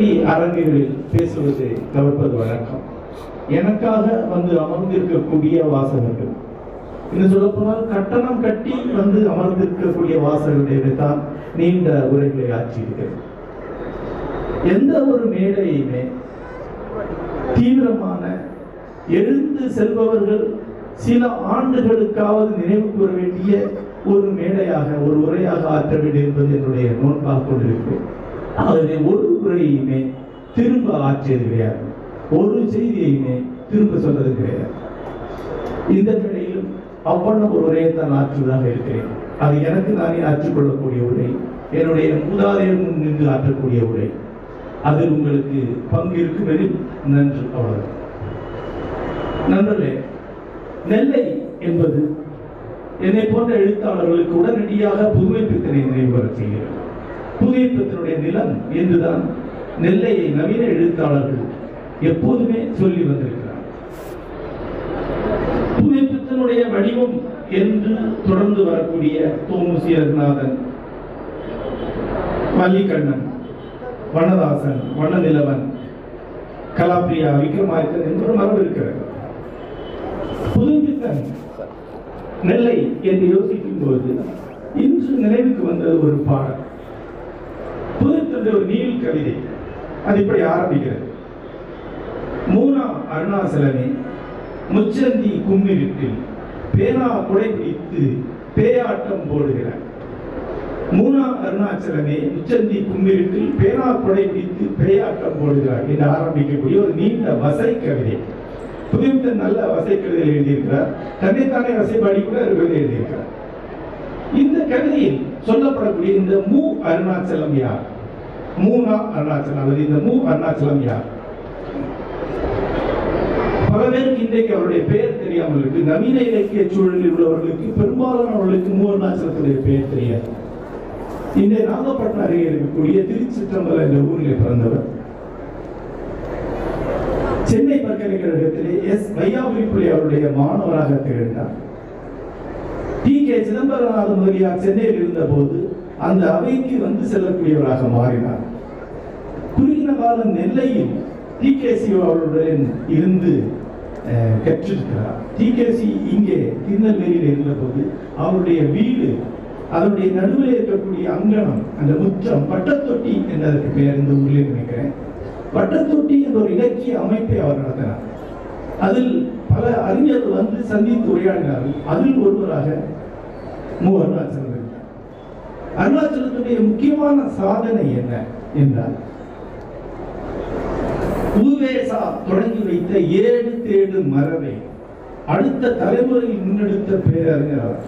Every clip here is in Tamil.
அரங்குகளில் பேசுவது தவிர்ப்பது வழக்கம் எனக்காக வந்து அமர்ந்திருக்கக்கூடிய வாசகர்கள் இன்னும் சொல்லப்போனால் கட்டணம் கட்டி வந்து அமர்ந்திருக்கக்கூடிய வாசகர்களுடைய தான் நீண்ட உரைகளை ஆற்றியிருக்கிறது எந்த ஒரு மேடையுமே தீவிரமான எழுந்து செல்பவர்கள் சில ஆண்டுகளுக்காவது நினைவு கூற வேண்டிய ஒரு மேடையாக ஒரு உரையாக ஆற்ற வேண்டும் என்பது என்னுடைய நோன்பாக கொண்டிருக்கிறேன் ஆகவே ஒரு உரையுமே திரும்ப ஆற்றியது கிடையாது ஒரு செய்தியையுமே திரும்ப சொன்னது கிடையாது இந்த நிலையிலும் அவ்வண்ணம் ஒரு உரையை தான் ஆற்றுவதாக இருக்கிறேன் அது எனக்கு நானே ஆற்றிக்கொள்ளக்கூடிய உரை என்னுடைய மூதாதையர் முன் நின்று ஆற்றக்கூடிய உரை அதில் உங்களுக்கு பங்கு இருக்கும் எனில் நன்று அவ்வளவு நண்பர்களே நெல்லை என்பது என்னை போன்ற எழுத்தாளர்களுக்கு உடனடியாக புதுமைப்பித்தனை நினைவு வரச் செய்கிறது புதுமைப்பித்தனுடைய நிலம் என்றுதான் நெல்லையை நவீன எழுத்தாளர்கள் எப்போதுமே சொல்லி வந்திருக்கிறார் புதுமைப்பித்தனுடைய வடிவம் என்று தொடர்ந்து வரக்கூடிய தோமுசி ரகுநாதன் மல்லிகண்ணன் வண்ணதாசன் வண்ணநிலவன் கலாப்பிரியா விக்ரமாதித்தன் என்பது மரபு இருக்கிறது புதுப்பித்தன் நெல்லை என்று யோசிக்கும் போது இன்று நினைவுக்கு வந்தது ஒரு பாடல் புதுப்பித்தனுடைய ஒரு நீள் கவிதை அது இப்படி ஆரம்பிக்கிறது மூனா அருணாசலமே முச்சந்தி கும்மிருட்டில் பேனா குடை பிடித்து பேயாட்டம் போடுகிறார் மூணா அருணாச்சலமே உச்சந்தி கும்மிருட்டில் பேனா கொடை பிடித்து பேயாட்டம் போடுகிறார் என்று ஆரம்பிக்கக்கூடிய ஒரு நீண்ட வசை கவிதை புதுமித்தன் நல்ல வசை கவிதை எழுதியிருக்கிறார் தன்னைத்தானே வசைப்பாடி கூட ஒரு கவிதை எழுதியிருக்கிறார் இந்த கவிதையில் சொல்லப்படக்கூடிய இந்த மூ அருணாச்சலம் யார் மூணா அருணாச்சலம் அல்லது இந்த மூ அருணாச்சலம் யார் பல பேருக்கு இன்றைக்கு அவருடைய பெயர் தெரியாமல் இருக்கு நவீன இலக்கிய சூழலில் உள்ளவர்களுக்கு பெரும்பாலானவர்களுக்கு மூ அருணாச்சலத்துடைய பெயர் தெரியாது இன்றைய நாகப்பட்டினம் அருகே இருக்கக்கூடிய திருச்சிற்றம்பலம் என்ற ஊரில் பிறந்தவர் சென்னை பல்கலைக்கழகத்திலே எஸ் வையாபுரி பிள்ளை அவருடைய மாணவராக திகழ்ந்தார் டி கே சிதம்பரநாத முதலியார் சென்னையில் இருந்தபோது அந்த அவைக்கு வந்து செல்லக்கூடியவராக மாறினார் குறுகின காலம் நெல்லையில் டி கே சி அவர்களுடன் இருந்து அஹ், கற்றிருக்கிறார் டி கே சி இங்கே திருநெல்வேலியில் இருந்தபோது அவருடைய வீடு அதனுடைய நடுவில் இருக்கக்கூடிய அங்கணம் அந்த முற்றம் வட்டத்தொட்டி என்பதற்கு பெயர் இந்த ஊரில் நினைக்கிறேன் வட்டத்தொட்டி என்ற ஒரு இலக்கிய அமைப்பை அவர் நடத்தினார் அதில் பல அறிஞர்கள் வந்து சந்தித்து உரையாடினார்கள் அதில் ஒருவராக மு அருணாச்சலம் இருந்தார் அருணாச்சலத்துடைய முக்கியமான சாதனை என்ன என்றால் உவேசா தொடங்கி வைத்த ஏடு தேடு மரபை அடுத்த தலைமுறையில் முன்னெடுத்த பேரறிஞர் அவர்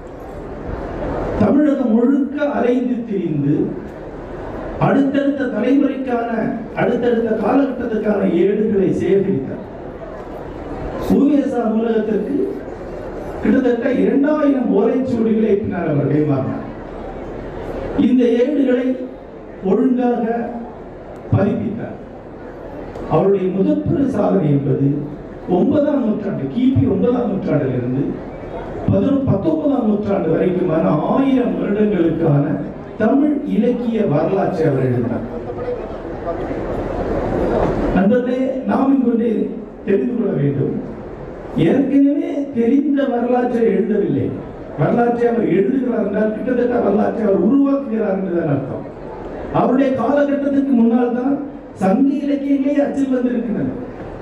தமிழகம் முழுக்க அலைந்து திரிந்து அடுத்தடுத்த தலைமுறைக்கான அடுத்தடுத்த காலகட்டத்துக்கான ஏடுகளை சேகரித்தார் சூரியசா நூலகத்திற்கு கிட்டத்தட்ட இரண்டாயிரம் ஓலைச்சுவடிகளை பின்னால் அவர் கைமாறினார் இந்த ஏடுகளை ஒழுங்காக பதிப்பித்தார் அவருடைய முதற்பெரு சாதனை என்பது ஒன்பதாம் நூற்றாண்டு கிபி ஒன்பதாம் நூற்றாண்டிலிருந்து பதினொன்று பத்தொன்பதாம் நூற்றாண்டு வரைக்குமான ஆயிரம் வருடங்களுக்கான தமிழ் இலக்கிய வரலாற்றை அவர் எழுதினார் நண்பர்களே நாம் இங்கொண்டே தெரிந்து கொள்ள வேண்டும் ஏற்கனவே தெரிந்த வரலாற்றை எழுதவில்லை வரலாற்றை அவர் எழுதுகிறார் என்றால் கிட்டத்தட்ட வரலாற்றை அவர் உருவாக்குகிறார் என்றுதான் அர்த்தம் அவருடைய காலகட்டத்துக்கு முன்னால் தான் சங்க இலக்கியங்களே அச்சில் வந்திருக்கின்றன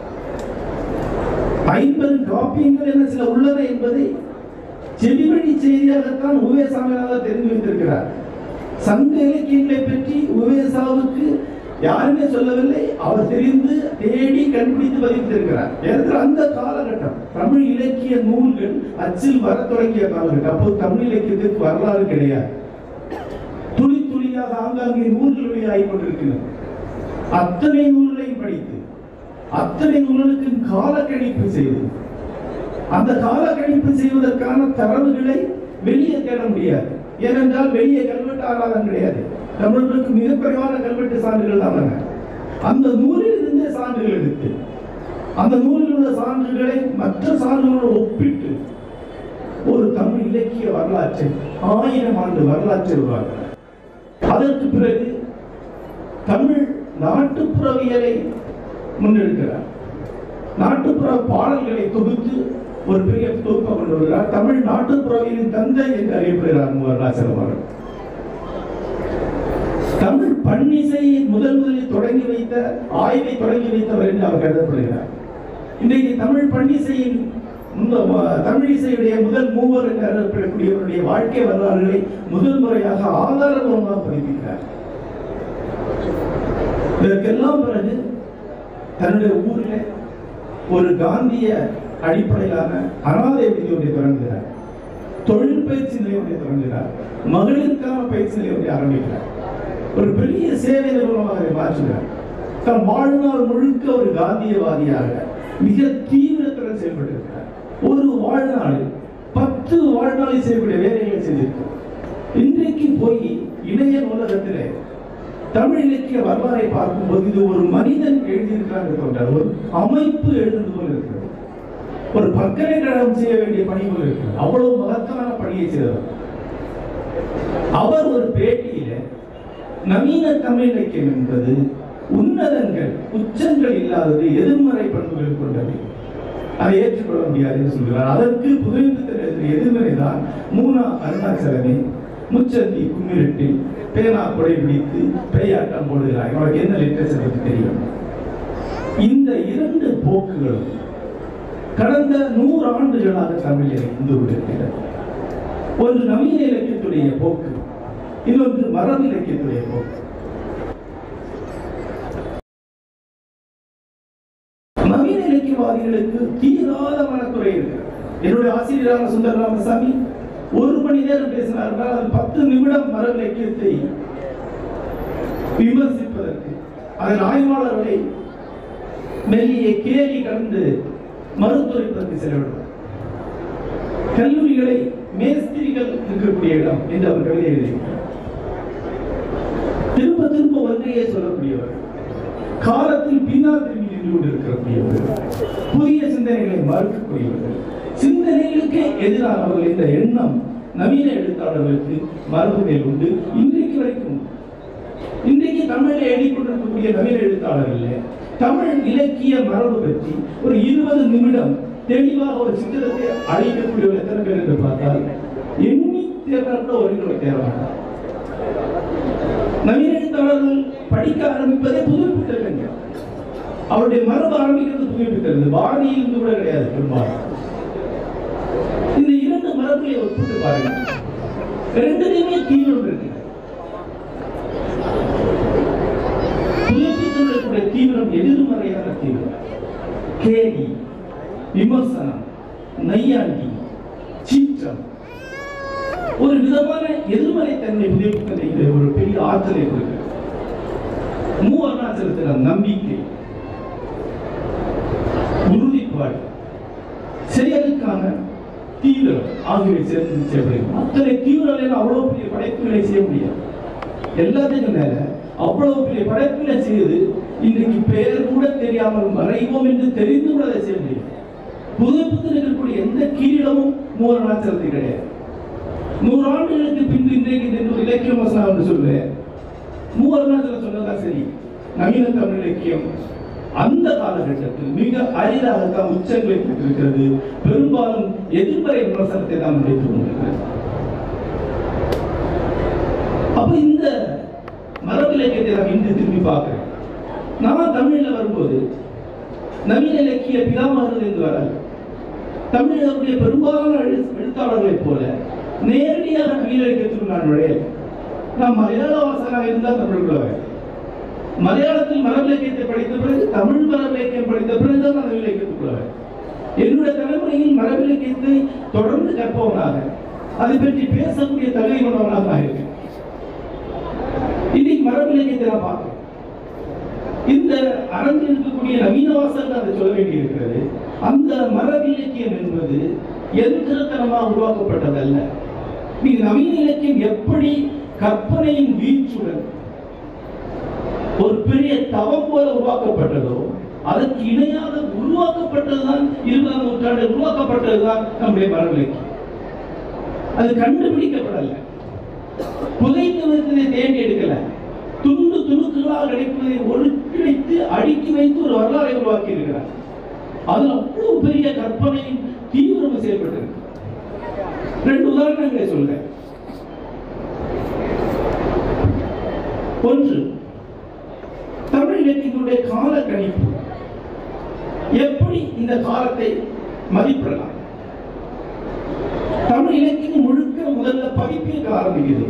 ஐம்பது காப்பியங்கள் என சில உள்ளன என்பதை செவிவழி செய்தியாகத்தான் உவே சாமிநாதர் தெரிந்து வைத்திருக்கிறார் சங்க இலக்கியங்களை பற்றி உவேசாவுக்கு யாருமே சொல்லவில்லை அவர் தெரிந்து தேடி கண்டுபிடித்து பதித்திருக்கிறார் ஏனென்றால் அந்த காலகட்டம் தமிழ் இலக்கிய நூல்கள் அச்சில் வர தொடங்கிய காலகட்டம் அப்போது தமிழ் இலக்கியத்திற்கு வரலாறு கிடையாது துளி துளியாக ஆங்காங்கே நூல்கள் வெளியாகிக் கொண்டிருக்கிறது அத்தனை நூல்களையும் படித்து அத்தனை நூல்களுக்கு காலக்கணிப்பு செய்து அந்த காலக்கணிப்பு செய்வதற்கான தரவுகளை வெளியே தேட முடியாது ஏனென்றால் வெளியே கல்வெட்டு ஆராதம் கிடையாது தமிழர்களுக்கு மிக குறைவான கல்வெட்டு சான்றுகள் தான் உள்ளன. அந்த நூலில் இருந்தே சான்றுகள் எடுத்து அந்த நூலில் உள்ள சான்றுகளை மற்ற சான்றுகளோடு ஒப்பிட்டு ஒரு தமிழ் இலக்கிய வரலாற்றை ஆயிரம் ஆண்டு வரலாற்றை உருவாக்கினார் அதற்கு பிறகு தமிழ் நாட்டுப்புறவியலை முன்னெடுக்கிறார் நாட்டுப்புற பாடல்களை தொகுத்து ஒரு பெரிய தொகுப்பை கொண்டு வருகிறார் தமிழ் நாட்டுப்புறவியலின் தந்தை என்று அறியப்படுகிறார் முருகராசலம் அவர்கள் தமிழ் பன்னிசையை முதல் முதலில் தொடங்கி வைத்த ஆய்வை தொடங்கி வைத்தவர் என்று அவர் கருதப்படுகிறார் இன்றைக்கு தமிழ் பன்னிசையின் முந்த- ம- தமிழ் இசையுடைய முதல் மூவர் என்று அறியப்படக்கூடியவருடைய வாழ்க்கை வரலாறுகளை முதல் முறையாக ஆதாரபூர்வமாக பதிப்பிக்கிறார் இதற்கெல்லாம் பிறகு தன்னுடைய ஊரில் ஒரு காந்திய அடிப்படையிலான அனாதை விதி ஒன்றை தொடங்குகிறார் தொழில் பயிற்சி நிலையம் ஒன்றை தொடங்குகிறார் மகளிருக்கான பயிற்சி நிலையம் ஒன்றை ஆரம்பிக்கிறார் ஒரு பெரிய சேவை நிறுவனமாக அதை மாற்றுகிறார் தன் வாழ்நாள் முழுக்க ஒரு காந்தியவாதியாக மிக தீவிரத்துடன் செயல்பட்டிருக்கிறார் ஒரு வாழ்நாளில் பத்து வாழ்நாளில் செய்யக்கூடிய வேலைகளை செய்திருக்கிறார் இன்றைக்கு போய் இணைய நூலகத்திலே தமிழ் இலக்கிய வரலாறை பார்க்கும்போது இது ஒரு மனிதன் எழுதியிருக்கிறாங்க தோன்றார் ஒரு அமைப்பு எழுதுவது போல இருக்கிறது ஒரு பல்கலைக்கழகம் செய்ய வேண்டிய பணி போல இருக்கிறது அவ்வளவு மகத்தான பணியை செய்தவர் அவர் ஒரு பேட்டியில நவீன தமிழ் இலக்கியம் என்பது உன்னதங்கள் உச்சங்கள் இல்லாதது எதிர்மறை பண்புகள் கொண்டது அதை ஏற்றுக்கொள்ள முடியாது என்று சொல்கிறார் அதற்கு புதுப்பித்த எதிர்மறை தான் மூணா அருணாச்சலமே முச்சந்தி கும்மிரட்டில் பேனா கொடை பிடித்து பேயாட்டம் போடுகிறார் அவருக்கு என்ன லிட்ரேச்சர் பற்றி தெரியும் இந்த இரண்டு போக்குகளும் கடந்த நூறு ஆண்டுகளாக தமிழில் இருந்து கொண்டிருக்கிறது ஒன்று நவீன இலக்கியத்துடைய போக்கு இன்னொன்று மரபு இலக்கியத்துடைய போக்கு நவீன இலக்கியவாதிகளுக்கு தீராத மனக்குறை இருக்கு என்னுடைய ஆசிரியரான சுந்தர ராமசாமி ஒரு மணி நேரம் பேசினார்கள் அது பத்து நிமிடம் மரபு இலக்கியத்தை விமர்சிப்பதற்கு அதன் ஆய்வாளர்களை மெல்லிய கேலி கடந்து மறுத்துரைப்பதற்கு செலவிடும் கல்லூரிகளை மேஸ்திரிகள் இருக்கக்கூடிய இடம் என்று அவர் கவிதை எழுதியிருக்கிறார் திரும்ப திரும்ப ஒன்றையே சொல்லக்கூடியவர் காலத்தில் பின்னால் திரும்பி நின்று கொண்டிருக்கக்கூடியவர்கள் புதிய சிந்தனைகளை மறுக்கக்கூடியவர்கள் சிந்தனைகளுக்கு எதிரானவர்கள் என்ற எண்ணம் நவீன எழுத்தாளர்களுக்கு மரபு மேல் உண்டு இன்றைக்கு வரைக்கும் உண்டு. இன்றைக்கு தமிழில் எழுதிக்கொண்டிருக்கக்கூடிய நவீன எழுத்தாளர்கள் தமிழ் இலக்கிய மரபு பற்றி ஒரு இருபது நிமிடம் தெளிவாக ஒரு சித்திரத்தை அழிக்கக்கூடிய ஒரு எத்தனை பேர் என்று பார்த்தால் எண்ணி தேர்ந்த ஒரு தேர்வானார் நவீன எழுத்தாளர்கள் படிக்க ஆரம்பிப்பதே புதுப்பித்தல் அவருடைய மரபு ஆரம்பிக்கிறது புதுப்பித்தல் பாரதியில் இருந்து கூட கிடையாது பெரும்பாலும் இந்த இரண்டு மரபுகளை ஒப்பிட்டு பாருங்க ரெண்டுலையுமே தீவிரம் இருக்கு புதுப்பித்தலுடைய தீவிரம் எதிர்மறையான தீவிரம் கேலி விமர்சனம் நையாண்டி சீற்றம் ஒரு விதமான எதிர்மறை தன்மை புதுப்பித்தலை ஒரு பெரிய ஆற்றலை கொடுக்கிறது மூ அருணாச்சலத்தில் நம்பிக்கை உறுதிப்பாடு செயலுக்கான தீவிரம் ஆகியவை சேர்ந்து செய்யப்படுகிறது அத்தனை தீவிரம் அவ்வளவு பெரிய படைப்புகளை செய்ய முடியாது எல்லாத்துக்கும் மேல அவ்வளவு பெரிய படைப்புகளை செய்து இன்றைக்கு பெயர் கூட தெரியாமல் மறைவோம் என்று தெரிந்து கூட அதை செய்ய முடியும் புதுப்பித்து இருக்கக்கூடிய எந்த கீழிடமும் மூவர் நாச்சரத்து கிடையாது நூறு ஆண்டுகளுக்கு பின்பு இன்றைக்கு இந்த ஒரு இலக்கிய மசனம் என்று சொல்லுவேன் மூவர் நாச்சல சொன்னதா சரி நவீன தமிழ் இலக்கியம் அந்த காலகட்டத்தில் மிக அரிதாகத்தான் உச்சங்களை பெற்றிருக்கிறது பெரும்பாலும் எதிர்மறை விமர்சனத்தை தான் முன்வைத்துக் கொண்டிருக்கிறது அப்ப இந்த மரபு இலக்கியத்தை நாம் இன்று திரும்பி பார்க்கிறேன் நான் தமிழ்ல வரும்போது நவீன இலக்கிய பிதாமகர்கள் என்று வராது தமிழர்களுடைய பெரும்பாலான எழு- எழுத்தாளர்களைப் போல நேரடியாக நவீன இலக்கியத்துக்கு நான் நுழையல நான் மலையாள வாசகனாக இருந்தால் தமிழுக்குள்ள வரேன் மலையாளத்தில் மரபு இலக்கியத்தை படித்த பிறகு தமிழ் மரபு இலக்கியம் படித்த பிறகு தான் நான் நவீன இலக்கியத்துக்குள்ள வரேன் என்னுடைய தலைமுறையில் மரபு இலக்கியத்தை தொடர்ந்து கற்பவனாக அதை பற்றி பேசக்கூடிய தகுதி கொண்டவனாக நான் இருக்கேன் இன்னைக்கு மரபு இலக்கியத்தை நான் பார்க்கிறேன் இந்த அரங்கில் இருக்கக்கூடிய நவீன வாசகர்கள் அதை சொல்ல வேண்டியிருக்கிறது அந்த மரபு இலக்கியம் என்பது எந்திரத்தனமாக உருவாக்கப்பட்டதல்ல நீங்க நவீன இலக்கியம் எப்படி கற்பனையின் வீச்சுடன் ஒரு பெரிய தவம் போல உருவாக்கப்பட்டதோ அதற்கு இணையாக உருவாக்கப்பட்டதுதான் இருபதாம் நூற்றாண்டு உருவாக்கப்பட்டதுதான் நம்முடைய மரபு இலக்கியம் அது கண்டுபிடிக்கப்படல புதைத்து வைத்ததை தேடி எடுக்கல துண்டு துணுக்குகளா கணிப்பதை ஒருங்கிணைத்து அடுக்கி வைத்து ஒரு வரலாறை உருவாக்கி இருக்கிறார் அதுல அவ்வளவு பெரிய கற்பனையும் தீவிரம் செயல்பட்டிருக்கு ரெண்டு உதாரணங்களை சொல்றேன் ஒன்று தமிழ் இலக்கியங்களுடைய கால கணிப்பு எப்படி இந்த காலத்தை மதிப்பிடலாம் தமிழ் இலக்கியம் முழுக்க முதல்ல பதிப்பியக்க ஆரம்பிக்குது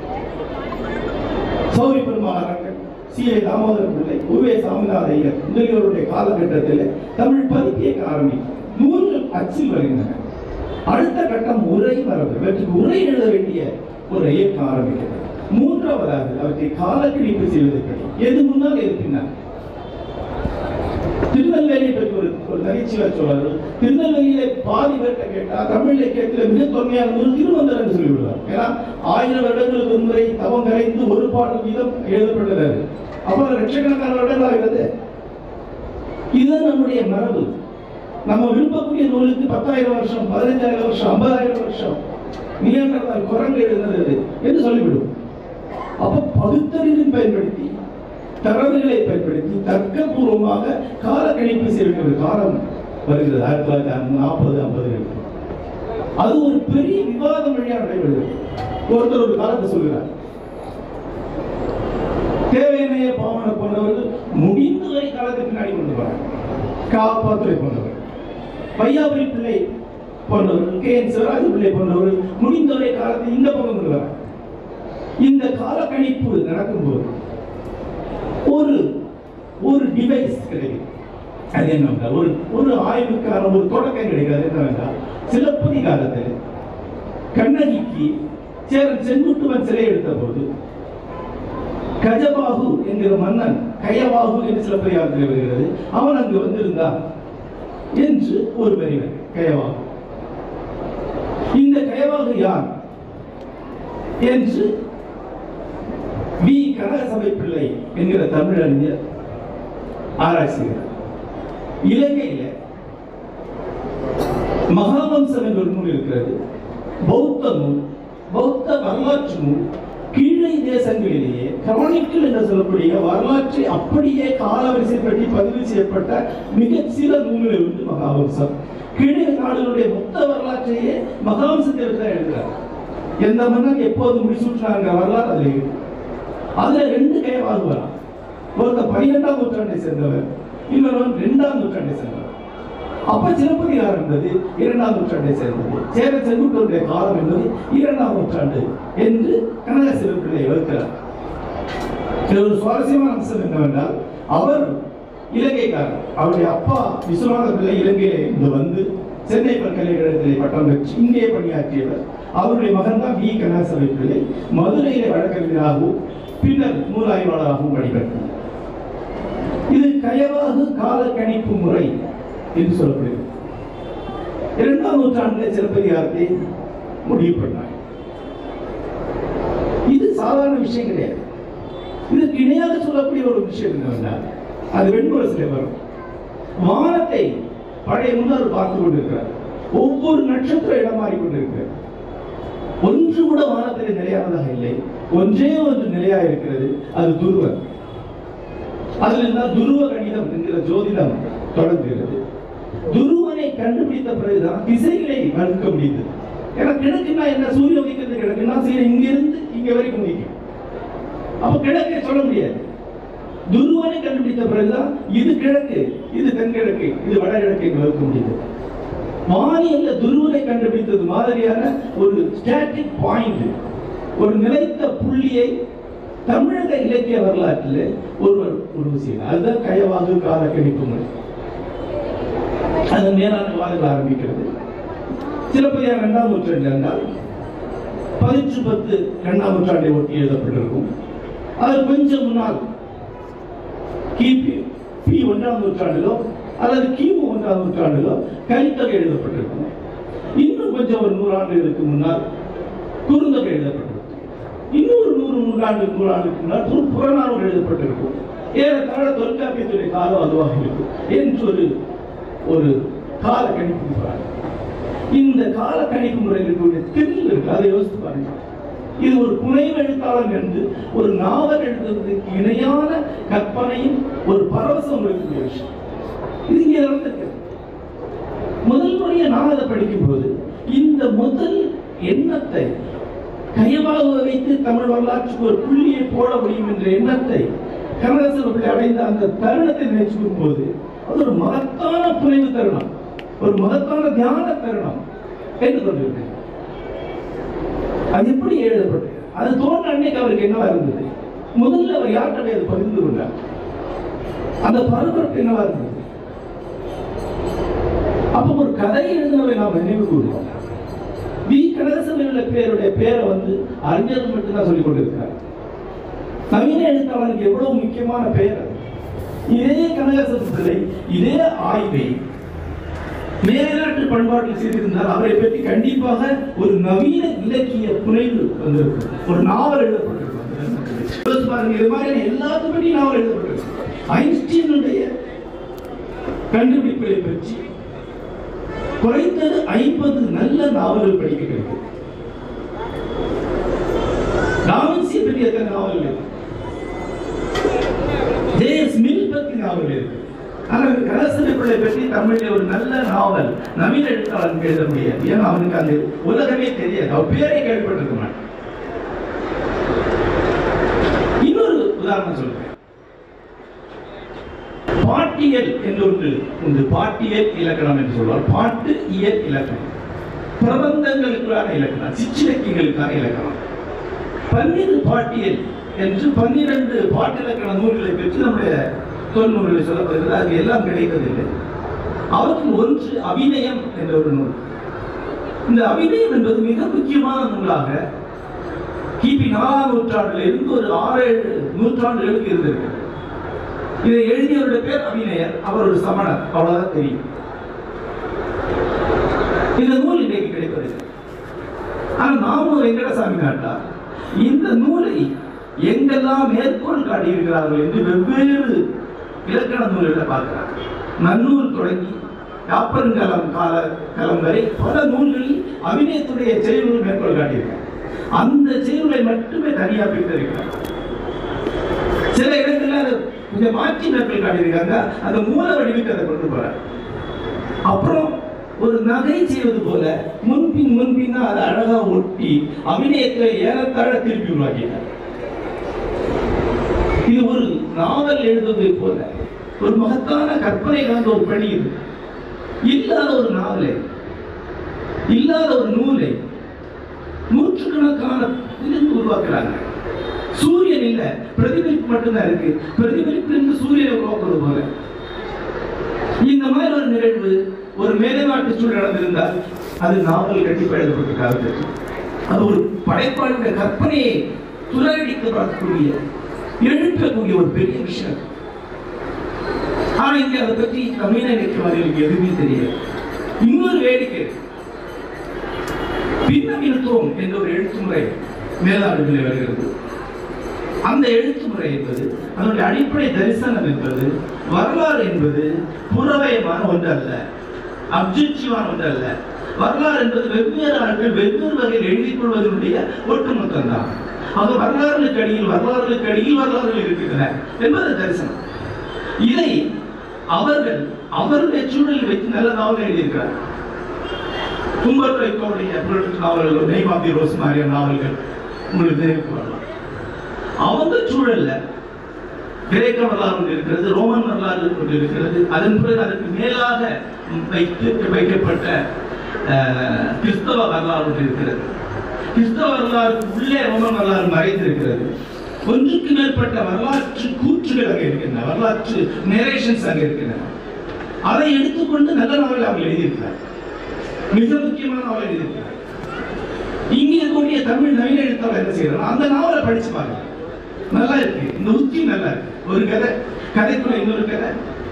சௌரி பெருமாறங்கள் சி ஐ தாமோதர பிள்ளை உவே சாமிநாத ஐயர் முதலியோருடைய காலகட்டத்தில் தமிழ் பதிப்பியக்க ஆரம்பிக்கும் நூல்கள் அச்சில் வருகின்றன அடுத்த கட்டம் உரை மரபு இவற்றுக்கு உரை எழுத வேண்டிய ஒரு இயக்கம் ஆரம்பிக்கிறது மூன்றாவதாக அவற்றை காலக்கணிப்பு செய்வதற்கு எது முன்னால் எது பின்னால் திருநெல்வேலியை பற்றி ஒரு ஒரு நகைச்சுவை சொல்வார்கள் திருநெல்வேலியில பாதி பேர்ட்ட கேட்டா தமிழ் இலக்கியத்தில் மிக தொன்மையான நூல் திருவந்தர் என்று சொல்லிவிடுவார் ஏன்னா ஆயிரம் வருடங்களுக்கு முறை தவம் கரைந்து ஒரு பாடல் வீதம் எழுதப்பட்டது அப்புறம் லட்சக்கணக்கான வருடங்கள் ஆகிறது இதுதான் நம்முடைய மரபு நம்ம விரும்பக்கூடிய நூலுக்கு பத்தாயிரம் வருஷம் பதினஞ்சாயிரம் வருஷம் ஐம்பதாயிரம் வருஷம் நீண்டதால் குரங்கு எழுதுனது என்று சொல்லிவிடும் அப்ப பகுத்தறிவின் பயன்படுத்தி தரவுகளை பயன்படுத்தி தர்க்கபூர்வமாக கால கணிப்பு செய்கிற ஒரு காலம் வருகிறது ஆயிரத்தி தொள்ளாயிரத்தி நாற்பது ஐம்பதுகளுக்கு அது ஒரு பெரிய விவாதம் வழியா நடைபெறுகிறது ஒருத்தர் ஒரு காலத்தை சொல்கிறார் தேவையனைய பாவன போன்றவர்கள் முடிந்த வரை காலத்துக்கு பின்னாடி கொண்டு வராங்க காப்பாத்துறை போன்றவர் பையாபுரி பிள்ளை போன்றவர்கள் கே என் சிவராஜ் பிள்ளை போன்றவர்கள் முடிந்தவரை காலத்தை இந்த பக்கம் கொண்டு வராங்க இந்த கால கணிப்பு நடக்கும்போது ஒரு ஒரு டிவைஸ் கிடைக்கும் அது என்னவென்றால் ஒரு ஒரு ஆய்வுக்கான ஒரு தொடக்கம் கிடைக்காது என்னவென்றால் சிலப்பதிகாரத்தில் கண்ணகிக்கு சேரன் செங்குட்டுவன் சிலை எடுத்த போது கஜபாகு என்கிற மன்னன் கயவாகு என்று சிலப்பதிகாரத்தில் வருகிறது அவன் அங்கு வந்திருந்தான் என்று ஒரு வரிவர் கயவாகு இந்த கயவாகு யார் என்று வி கனகசபை பிள்ளை என்கிற தமிழறிஞர் ஆராய்ச்சிகிறார் இலங்கையில மகாவம்சம் என்ற ஒரு நூல் இருக்கிறது பௌத்த நூல் பௌத்த வரலாற்று நூல் கீழே தேசங்களிலேயே கிரானிக்கல் என்று சொல்லக்கூடிய வரலாற்றை அப்படியே காலவரிசைப்படி பதிவு செய்யப்பட்ட மிக சில நூல்கள் உண்டு மகாவம்சம் கீழே நாடுகளுடைய மொத்த வரலாற்றையே மகாவம்சத்தை வச்சு தான் எழுதுறார் எந்த மன்னன் எப்போது முடிசூட்டினாங்க வரலாறு அதில் இருக்கு அதுல ரெண்டு கைவாகு வரலாம் ஒருத்தர் பனிரெண்டாம் நூற்றாண்டை சேர்ந்தவர் இன்னொருவன் இரண்டாம் நூற்றாண்டை சேர்ந்தவர் அப்ப சிலப்பதிகாரம் என்பது இரண்டாம் நூற்றாண்டை சேர்ந்தது சேர செங்குட்டருடைய காலம் என்பது இரண்டாம் நூற்றாண்டு என்று கனக சிவப்பிள்ளை வகுக்கிறார் இதுல ஒரு சுவாரஸ்யமான அம்சம் என்னவென்றால் அவர் இலங்கைக்காரர் அவருடைய அப்பா விஸ்வநாத பிள்ளை இலங்கையில இருந்து வந்து சென்னை பல்கலைக்கழகத்திலே பட்டம் பெற்று இங்கே பணியாற்றியவர் அவருடைய மகன் தான் வி கனகசபை பிள்ளை மதுரையிலே வழக்கறிஞராகவும் பின்னர் நூலாய்வாளராகவும் பணிபெற்றார் இது கயவாகு கால கணிப்பு முறை என்று சொல்லப்படுகிறது இரண்டாம் நூற்றாண்டில் சிலப்பதிகாரத்தை முடிவு பண்ணார் இது சாதாரண விஷயம் கிடையாது இதற்கு இணையாக சொல்லக்கூடிய ஒரு விஷயம் என்னவென்றால் அது வெண்முரசிலே வரும் வானத்தை பழைய முன்னர் பார்த்து கொண்டிருக்கிறார் ஒவ்வொரு நட்சத்திர இடம் மாறிக்கொண்டிருக்கிறது ஒன்று கூட வானத்தில் நிலையானதாக இல்லை ஒன்றே ஒன்று நிலையாக இருக்கிறது அது துருவன் அதில் இருந்தால் துருவ கணிதம் என்கிற ஜோதிடம் தொடங்குகிறது துருவனை கண்டுபிடித்த பிறகுதான் திசைகளை வகுக்க முடியுது ஏன்னா கிழக்குன்னா என்ன சூரிய உதிக்கிறது கிழக்குன்னா சூரியன் இங்கிருந்து இங்க வரைக்கும் உதிக்கும் அப்ப கிழக்கை சொல்ல முடியாது துருவனை கண்டுபிடித்த பிறகுதான் இது கிழக்கு இது தென்கிழக்கு இது வடகிழக்கு என்று வகுக்க முடியுது வானியல்ல துருவனை கண்டுபிடித்தது மாதிரியான ஒரு ஸ்டாட்டிக் பாயிண்ட் ஒரு நிலைத்த புள்ளியை தமிழக இலக்கிய வரலாற்றில் ஒருவர் உருவு செய்யலாம் அதுதான் கயவாகு கால கணிப்பு முறை அதன் மேலான வாதங்கள் ஆரம்பிக்கிறது சிலப்பதிகாரம் இரண்டாம் நூற்றாண்டு என்றால் பதினெட்டு பத்து இரண்டாம் நூற்றாண்டை ஒட்டி எழுதப்பட்டிருக்கும் அது கொஞ்சம் முன்னால் கிபி பி ஒன்றாம் நூற்றாண்டிலோ அல்லது கிமு ஒன்றாம் நூற்றாண்டிலோ கலித்தொகை எழுதப்பட்டிருக்கும் இன்னும் கொஞ்சம் ஒரு நூறாண்டுகளுக்கு முன்னால் குறுந்தொகை எழுதப்பட்டிருக்கும் இன்னொரு நூறு நூறாண்டு நூறாண்டுக்கு முன்னால் புற- புறநானூறு எழுதப்பட்டிருக்கும் ஏறத்தாழ தொல்காப்பியத்துடைய காலம் அதுவாக இருக்கும் என்று ஒரு ஒரு கால கணிப்பு சொல்றாங்க. இந்த கால கணிப்பு முறையில் இருக்கக்கூடிய திரில் இருக்கு அதை யோசித்து பாருங்க இது ஒரு புனைவு எழுத்தாளர் என்று ஒரு நாவல் எழுதுவதற்கு இணையான கற்பனையும் ஒரு பரவசம் இருக்கக்கூடிய விஷயம் இது இங்கே நடந்திருக்கு முதல் முறையை நான் அதை படிக்கும்போது இந்த முதல் எண்ணத்தை கையமாக வைத்து தமிழ் வரலாற்றுக்கு ஒரு புள்ளியை போட முடியும் என்ற எண்ணத்தை கனகசபை அடைந்த அந்த தருணத்தை நினைச்சுக்கும் போது அது ஒரு மகத்தான புனைவு தருணம் ஒரு மகத்தான தியான தருணம் என்று கொண்டிருக்கிறேன் அது எப்படி எழுதப்பட்டது அது தோன்ற அன்னைக்கு அவருக்கு என்னவா இருந்தது முதல்ல அவர் யார்கிட்ட அதை பகிர்ந்து கொண்டார் அந்த பரபரப்பு என்னவா இருந்தது அப்ப ஒரு கதை எழுதினவை நாம் நினைவு கூறுவோம் வி கனகசபையில் உள்ள பேருடைய பேரை வந்து அறிஞர்கள் மட்டும்தான் சொல்லிக் கொண்டிருக்கிறார் நவீன எழுத்தாளருக்கு எவ்வளவு முக்கியமான பெயர் அது. இதே கனகசபை பிள்ளை இதே ஆய்வை மேலாட்டு பண்பாட்டில் செய்திருந்தால் அவரை பற்றி கண்டிப்பாக ஒரு நவீன இலக்கிய புனைவு வந்திருக்கும் ஒரு நாவல் எழுதப்பட்டிருக்கும் யோசிச்சு பாருங்க இது மாதிரியான எல்லாத்து பற்றி நாவல் எழுதப்பட்டிருக்கும் ஐன்ஸ்டீனுடைய கண்டுபிடிப்புகளை பற்றி குறைந்தது ஐம்பது நல்ல நாவல்கள் படிக்க கிடைக்கும் டாவின்சியை பற்றி எத்தனை நாவல்கள் இருக்கு ஜேஎஸ் மில் பற்றி நாவல் இருக்கு ஆனால் கலசனை பிள்ளை பற்றி தமிழில் ஒரு நல்ல நாவல் நவீன எழுத்தாளன் எழுத முடியாது ஏன்னா அவனுக்கு அந்த உலகமே தெரியாது அவன் பேரே கேள்விப்பட்டிருக்க மாட்டான் இன்னொரு உதாரணம் சொல்றேன் பாட்டியல் என்று ஒன்று உண்டு பாட்டியல் இலக்கணம் என்று சொல்வார் பாட்டு இயல் இலக்கணம் பிரபந்தங்களுக்கான இலக்கணம் சிற்றிலக்கியங்களுக்கான இலக்கணம் பன்னிரு பாட்டியல் என்று பன்னிரண்டு பாட்டிலக்கண நூல்களை பெற்று நம்முடைய தொல்நூல்களை சொல்லப்படுகிறது அது எல்லாம் கிடைப்பதில்லை அவற்றில் ஒன்று அபிநயம் என்ற ஒரு நூல் இந்த அபிநயம் என்பது மிக முக்கியமான நூலாக கிபி நாலாம் நூற்றாண்டில் இருந்து ஒரு ஆறு ஏழு நூற்றாண்டுகளுக்கு இருந்திருக்கு இதை எழுதியவருடைய பேர் அபிநயர் அவர் ஒரு சமணர் அவ்வளவுதான் தெரியும் இந்த நூல் இன்றைக்கு கிடைப்பதில்லை ஆனால் நாமும் வெங்கடசாமி நாட்டார் இந்த நூலை எங்கெல்லாம் மேற்கோள் காட்டியிருக்கிறார்கள் என்று வெவ்வேறு இலக்கண நூல்களை பார்க்கிறார் நன்னூல் தொடங்கி யாப்பருங்கலம் கால கலம் வரை பல நூல்களில் அபிநயத்துடைய செயல்கள் மேற்கோள் காட்டியிருக்கார் அந்த செயல்களை மட்டுமே தனியாக பிரித்திருக்கிறார் சில இடங்கள்ல அதை கொஞ்சம் மாற்றி மேற்கோள் காட்டியிருக்காங்க அந்த மூல வடிவுக்கு அதை கொண்டு போறார் அப்புறம் ஒரு நகை செய்வது போல முன்பின் முன்பின்னா அதை அழகா ஒட்டி அபிநயத்தை ஏறத்தாழ திருப்பி உருவாக்கினார் இது ஒரு நாவல் எழுதுவதை போல ஒரு மகத்தான கற்பனை கலந்த ஒரு பணி இது இல்லாத ஒரு நாவலை இல்லாத ஒரு நூலை நூற்றுக்கணக்கான இருந்து உருவாக்குறாங்க சூரியன் இல்ல பிரதிபலிப்பு மட்டும்தான் இருக்கு பிரதிபலிப்பு இருந்து சூரியனை உருவாக்குவது போல இந்த மாதிரி ஒரு நிகழ்வு ஒரு மேலைநாட்டு சூழல் நடந்திருந்தால் அது நாவல் கண்டிப்பாக எழுதப்பட்டிருக்காது அது ஒரு படைப்பாளுடைய கற்பனையை துலகடிக்க பார்க்கக்கூடிய எழுப்பக்கூடிய ஒரு பெரிய விஷயம் ஆனா இங்க அதை பற்றி தமிழ இலக்கியவாதிகளுக்கு எதுவுமே தெரியாது இன்னொரு வேடிக்கை பின்னமிழ்த்துவம் என்ற ஒரு எழுத்துமுறை மேலாடுகளில் வருகிறது அந்த எழுத்துமுறை என்பது அதனுடைய அடிப்படை தரிசனம் என்பது வரலாறு என்பது புறவயமான ஒன்று அல்ல அப்ஜெக்டிவான ஒன்று அல்ல வரலாறு என்பது வெவ்வேறு ஆட்கள் வெவ்வேறு வகையில் எழுதிக் கொள்வதனுடைய ஒட்டுமொத்தம் தான் ஆக வரலாறுகளுக்கு அடியில் வரலாறுகளுக்கு அடியில் வரலாறுகள் இருக்கின்றன என்பது தரிசனம் இதை அவர்கள் அவருடைய சூழலில் வைத்து நல்ல நாவல் எழுதியிருக்கிறார் கும்பர் வைக்கோடைய நாவல்கள் நெய்ம் ஆஃப் தி ரோஸ் மாதிரியான நாவல்கள் உங்களுக்கு தெரிவித்து வரலாம் அவங்க சூழல்ல கிரேக்க வரலாறு ஒன்று இருக்கிறது ரோமன் வரலாறு ஒன்று இருக்கிறது அதன் பிறகு அதற்கு மேலாக வைத்து வைக்கப்பட்ட அஹ், கிறிஸ்தவ வரலாறு ஒன்று இருக்கிறது கிறிஸ்தவ வரலாறுக்கு உள்ளே ரோமன் வரலாறு மறைந்திருக்கிறது ஒன்றுக்கு மேற்பட்ட வரலாற்று கூற்றுகள் அங்கே இருக்கின்றன வரலாற்று நேரேஷன்ஸ் அங்கே இருக்கின்றன அதை எடுத்துக்கொண்டு நல்ல நாவல் அவங்க எழுதியிருக்கிறார் மிக முக்கியமான நாவல் எழுதியிருக்கிறார் இங்கே இருக்கக்கூடிய தமிழ் நவீன எழுத்தாளர் என்ன செய்யறாங்க அந்த நாவலை படிச்சு பாருங்க நல்லா இருக்கு இந்த உத்தி நல்லா இருக்கு ஒரு கதை கதைக்குள்ள இன்னொரு கதை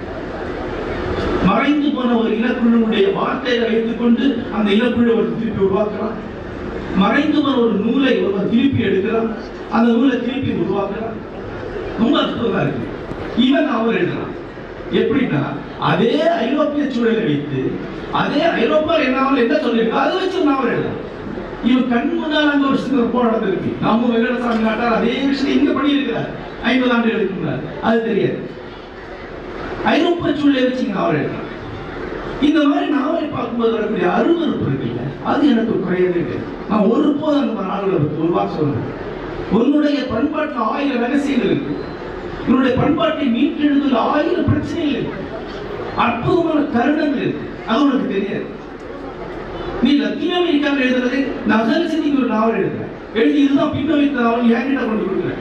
மறைந்து போன ஒரு இனக்குழுவுடைய வார்த்தைகளை வைத்துக்கொண்டு அந்த இனக்குழு ஒரு திருப்பி உருவாக்குறான் மறைந்து போன ஒரு நூலை ஒருவன் திருப்பி எடுக்கிறான் அந்த நூலை திருப்பி உருவாக்குறான் ரொம்ப அற்புதமா இருக்கு இவன் அவர் எழுதுறான் எப்படின்னா அதே ஐரோப்பிய சூழலை வைத்து அதே ஐரோப்பா என்ன என்ன சொல்லியிருக்கோ அதை வச்சு ஒரு நாவல் எழுதலாம் இவன் கண் முன்னால் அங்க ஒரு சின்ன போர் நடந்திருக்கு நம்ம வெங்கடசாமி நாட்டார் அதே விஷயம் இங்க பண்ணியிருக்கிறார் ஐம்பது ஆண்டுகளுக்கு முன்னால் அது தெரியாது ஐரோப்பிய சூழலை வச்சு இங்க நாவல் எழுதலாம் இந்த மாதிரி நாவலை பார்க்கும்போது வரக்கூடிய அருவருப்பு இருக்குல்ல அது எனக்கு குறையவே கிடையாது நான் ஒரு போதும் அந்த நாவலை பற்றி ஒரு வாக்கு சொல்றேன் உன்னுடைய பண்பாட்டில் ஆயிரம் ரகசியங்கள் இருக்கு உன்னுடைய பண்பாட்டை மீட்டெழுதுல ஆயிரம் பிரச்சனைகள் இருக்கு அற்புதமான தருணங்கள் இருக்கு அது உனக்கு தெரியாது நீ லத்தீன் அமெரிக்காவில் எழுதுறது நகல் செஞ்சு ஒரு நாவல் எழுதுற எழுதி இதுதான் பின்ன வைத்த நாவல் என்கிட்ட கொண்டு கொடுக்குற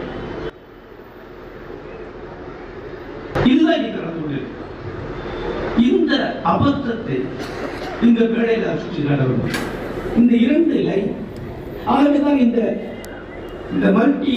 இதுதான் நீ நடந்து கொண்டிருக்கு இந்த அபத்தத்தை இந்த மேடையில் சுற்றி நடக்கும் இந்த இரண்டு லைன் ஆகவேதான் இந்த இந்த மல்டி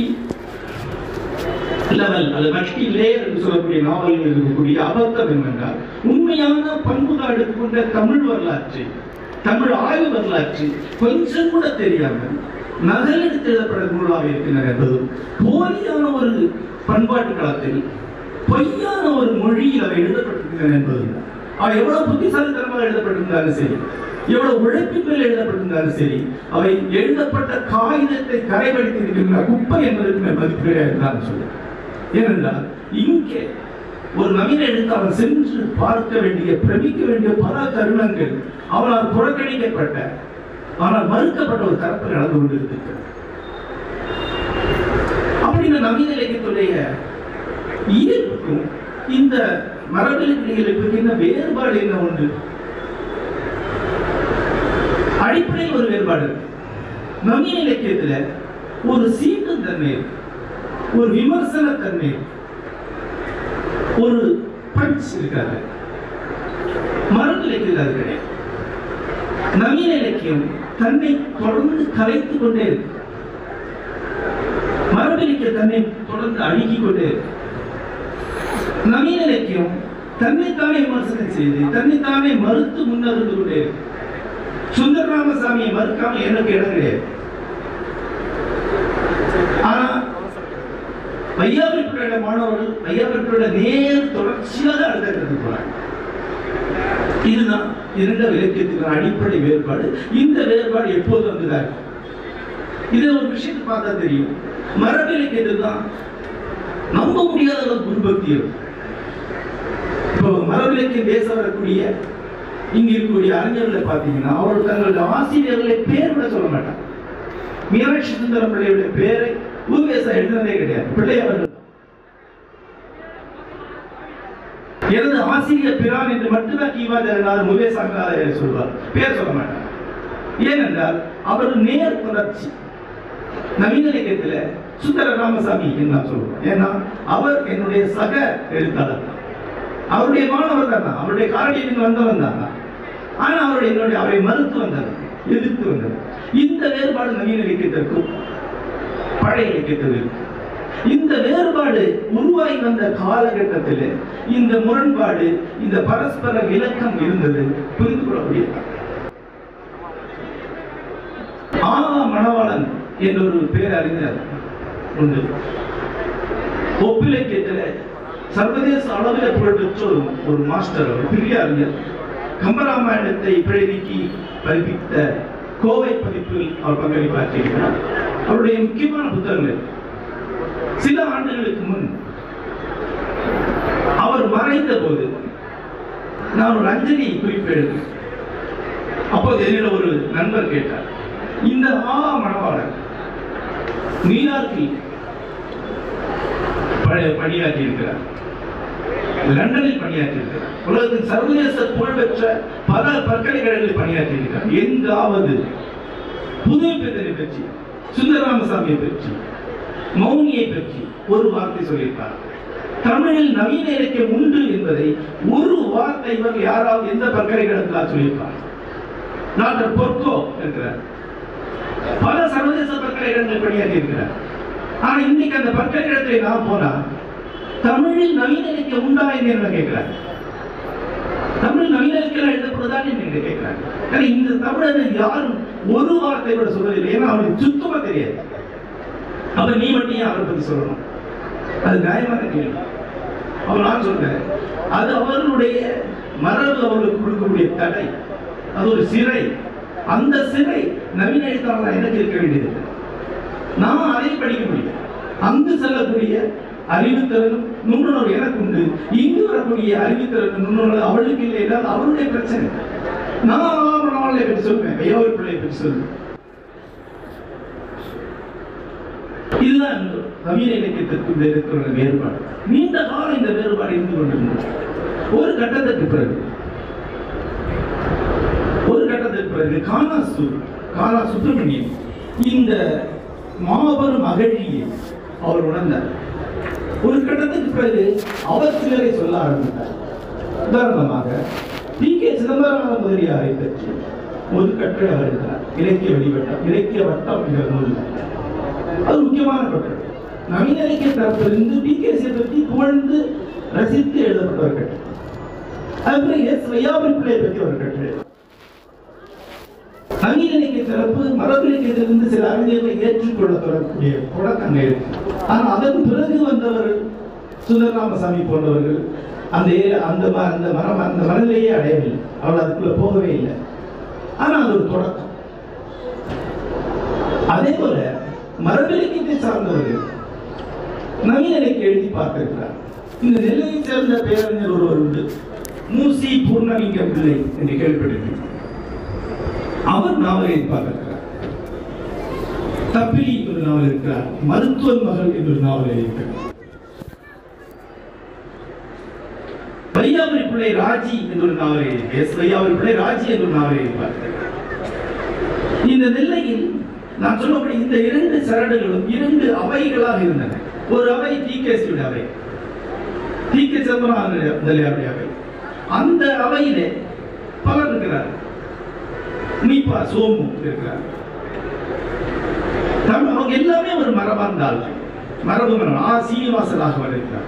லெவல் அது மல்டி லேயர் என்று சொல்லக்கூடிய நாவலில் இருக்கக்கூடிய அபத்தம் என்னென்றால் உண்மையான பண்புகாடு கொண்ட தமிழ் வரலாற்றை தமிழ் ஆய்வு வரலாற்று கொஞ்சம் கூட தெரியாமல் நகலெடுத்து எழுதப்பட நூலாக இருக்கின்றன என்பதும் போலியான ஒரு பண்பாட்டு களத்தில் பொய்யான ஒரு மொழியில் அவை எழுதப்பட்டிருக்கின்றன என்பதும் அவை எவ்வளவு புத்திசாலித்தனமாக எழுதப்பட்டிருந்தாலும் சரி எவ்வளவு உழைப்பின் மேல் எழுதப்பட்டிருந்தாலும் சரி அவை எழுதப்பட்ட காகிதத்தை கரைபடித்து இருக்கின்ற குப்பை என்பதற்கு மேல் மதிப்பு கிடையாது நான் சொல்லுவேன் ஏனென்றால் இங்கே ஒரு நவீன எழுத்தாளர் சென்று பார்க்க வேண்டிய பிரமிக்க வேண்டிய பல தருணங்கள் அவனால் புறக்கணிக்கப்பட்ட ஆனால் மறுக்கப்பட்ட ஒரு தரப்பு நடந்து கொண்டிருக்கிறது அப்படி இந்த நவீன இலக்கியத்துடைய இயல்புக்கும் இந்த மரபிலக்கியங்களுக்கு என்ன வேறுபாடு என்ன உண்டு அடிப்படையில் ஒரு வேறுபாடு இருக்கு நவீன இலக்கியத்துல ஒரு சீட்டும் தன்மை இருக்கு ஒரு விமர்சன தன்மை இருக்கு ஒரு பஞ்ச் இருக்காது மரபு இலக்கியத்தில் அது கிடையாது நவீன இலக்கியம் தன்னை தொடர்ந்து கலைத்துக் கொண்டே இருக்கு மரபு இலக்கியம் தன்னை தொடர்ந்து அடுக்கிக் கொண்டே இருக்கு நவீன இலக்கியம் தன்னைத்தானே விமர்சனம் செய்து தன்னைத்தானே மறுத்து முன்னறிந்து கொண்டே இருக்கு சுந்தர ராமசாமியை மறுக்காமல் எனக்கு இடம் கிடையாது ஆனா வையாவிற்குள்ள மாணவர்கள் வையாவிற்குள்ள நேர் தொடர்ச்சியாக அடுத்த போறாங்க இதுதான் இரண்டு இலக்கியத்துக்கான அடிப்படை வேறுபாடு இந்த வேறுபாடு எப்போது வந்துதான் இதை ஒரு விஷயத்தை பார்த்தா தெரியும் மரபு இலக்கியத்தில் தான் நம்ப முடியாத அளவுக்கு குருபக்தி இருக்கும் இப்போ மரபு இலக்கியம் பேச வரக்கூடிய இங்க இருக்கக்கூடிய அறிஞர்களை பார்த்தீங்கன்னா அவர்கள் தங்களுடைய ஆசிரியர்களை பேர் கூட சொல்ல மாட்டாங்க மீனாட்சி சுந்தரம் பிள்ளையுடைய பேரை ஊவேசா எழுதினதே கிடையாது பிள்ளை அவர்கள் எனது ஆசிரியர் பிரான் என்று மட்டும்தான் கீவாதர் முவேசாங்க சொல்வார் பேர் சொல்ல மாட்டார் ஏனென்றால் அவர் நேர் தொடர்ச்சி நவீன இலக்கியத்தில் சுந்தர ராமசாமி என்று நான் சொல்லுவேன் ஏன்னா அவர் என்னுடைய சக எழுத்தாளர் தான். அவருடைய மாணவர் தான் நான். அவருடைய காரணியில் வந்தவன் தான் நான். ஆனா அவருடைய என்னுடைய அவரை மறுத்து வந்தார் எதிர்த்து வந்தார் இந்த வேறுபாடு நவீன இலக்கியத்திற்கும் பழைய இலக்கியத்தில் இருக்கு இந்த வேறுபாடு உருவாகி வந்த காலகட்டத்தில் இந்த முரண்பாடு இந்த பரஸ்பர விளக்கம் இருந்தது புரிந்து கொள்ளக்கூடியது ஆ மணவாளன் என்றொரு பேரறிஞர் உண்டு ஒப்பிலக்கியத்தில் சர்வதேச அளவில் புகழ்பெற்ற ஒரு ஒரு மாஸ்டர் ஒரு பெரிய அறிஞர் கம்பராமாயணத்தை பிழைநீக்கி பதிப்பித்த கோவை பதிப்பில் அவர் பங்களிப்பாற்றியிருக்கிறார் அவருடைய முக்கியமான புத்தகங்கள் சில ஆண்டுகளுக்கு முன் அவர் மறைந்த போது நான் ஒரு அஞ்சலி குறிப்பு எழுதினேன் அப்போது என்னிடம் ஒரு நண்பர் கேட்டார் இந்த ஆ மணவாளன் நியூயார்க்கில் பணி- பணியாற்றி இருக்கிறார் லண்டனில் பணியாற்றி இருக்கிறார் உலகத்தின் சர்வதேச புகழ்பெற்ற பல பல்கலைக்கழகங்களில் பணியாற்றி இருக்கிறார் எங்காவது புதுமை பெற்றனை பற்றி சுந்தரராமசாமியை பற்றி மௌனியை பற்றி ஒரு வார்த்தை சொல்லியிருப்பார் தமிழில் நவீன இலக்கியம் உண்டு என்பதை ஒரு வார்த்தை இவர் யாராவது எந்த பல்கலைக்கழகத்தில் சொல்லியிருப்பார் டாக்டர் பொர்கோ இருக்கிறார் பல சர்வதேச பல்கலைக்கழகங்கள் பணியாற்றி இருக்கிறார் ஆனா இன்னைக்கு அந்த பல்கலைக்கழகத்தில் நான் போனா தமிழில் நவீன இலக்கியம் உண்டா என்று என்ன கேட்கிறார் தமிழ் நவீன இலக்கியம் எழுதப்படுதான் என்று கேட்கிறார் ஆனா இந்த தமிழர் யாரும் ஒரு வார்த்தை கூட சொல்வதில்லை ஏன்னா அவனுக்கு சுத்தமா தெரியாது அப்ப நீ மட்டும் ஏன் அவரை பத்தி சொல்லணும் அது நியாயமான கேள்வி அவர் நான் சொல்றேன் அது அவர்களுடைய மரபு அவர்களுக்கு கொடுக்கக்கூடிய தடை அது ஒரு சிறை அந்த சிறை நவீன எழுத்தாளர் எனக்கு இருக்க வேண்டியது நான் அதை படிக்க முடியும் அங்கு செல்லக்கூடிய அறிவுத்திறனும் நுண்ணுணர்வு எனக்கு உண்டு இங்கு வரக்கூடிய அறிவுத்திறனும் நுண்ணுணர்வு அவளுக்கு இல்லை என்றால் அவளுடைய பிரச்சனை நான் அவளை பற்றி சொல்வேன் ஐயாவர் பிள்ளையை பற்றி சொல்வேன் இதுதான் நவீன இலக்கியத்திற்கு இந்த இருக்கிற வேறுபாடு நீண்ட காலம் இந்த வேறுபாடு இருந்து கொண்டிருந்தது ஒரு கட்டத்திற்கு பிறகு ஒரு கட்டத்திற்கு பிறகு கானா சு கானா சுப்பிரமணியம் இந்த மாபெரும் அகழியை அவர் உணர்ந்தார் ஒரு கட்டத்துக்கு பிறகு அவர் சிலரை சொல்ல ஆரம்பித்தார் உதாரணமாக டி கே சிதம்பரநாத முதலியாரை பற்றி ஒரு கட்டுரை அவர் எழுதினார் இலக்கிய வழிவட்டம் இலக்கிய வட்டம் என்ற நூலில் அது முக்கியமான கட்டுரை நவீன இலக்கிய தரப்பிலிருந்து டி கே பற்றி புகழ்ந்து ரசித்து எழுதப்பட்ட ஒரு கட்டுரை அதுக்கப்புறம் எஸ் வையாபுரி பிள்ளை பற்றி ஒரு கட்டுரை நவீன இலக்கிய தரப்பு மரபு இலக்கியத்திலிருந்து சில அறிஞர்களை ஏற்றுக்கொள்ள தொடரக்கூடிய தொடக்கங்கள் இருக்கு ஆனால் அதன் பிறகு வந்தவர்கள் சுந்தரராமசாமி போன்றவர்கள் அந்த ஏ- அந்த ம- அந்த மரம் அந்த மனநிலையே அடையவில்லை அவள் அதுக்குள்ள போகவே இல்லை ஆனால் அது ஒரு தொடக்கம் அதே போல மரபு இலக்கியத்தை சார்ந்தவர்கள் நவீன இலக்கியம் எழுதி பார்த்திருக்கிறார் இந்த நெல்லையை சேர்ந்த பேரறிஞர் ஒருவர் உண்டு மூசி பூர்ணலிங்கம் பிள்ளை என்று கேள்விப்பட்டிருக்கிறேன் அவர் நாவல் எழுதி பார்த்திருக்கிறார் தப்பிலி ஒரு நாவல் இருக்கிறார் மருத்துவன் மகள் என்ற ஒரு நாவல் எழுதியிருக்கிறார் வையாபுரி பிள்ளை ராஜி என்ற ஒரு நாவல் எழுதி எஸ் வையாபுரி பிள்ளை ராஜி என்ற ஒரு நாவல் எழுதி பார்த்திருக்கிறார் இந்த நெல்லையில் நான் சொல்லப்படி இந்த இரண்டு சரடுகளும் இரண்டு அவைகளாக இருந்தன ஒரு அவை டி கே அவை டி கே முதலியாருடைய அவை அந்த அவையிலே பலர் இருக்கிறார் மீப்பா சோமு இருக்கிறார் தமிழ் அவங்க எல்லாமே ஒரு மரபார்ந்த ஆள்கள் மரபு மரம் ஆ சீனிவாசனாக இருக்கிறார்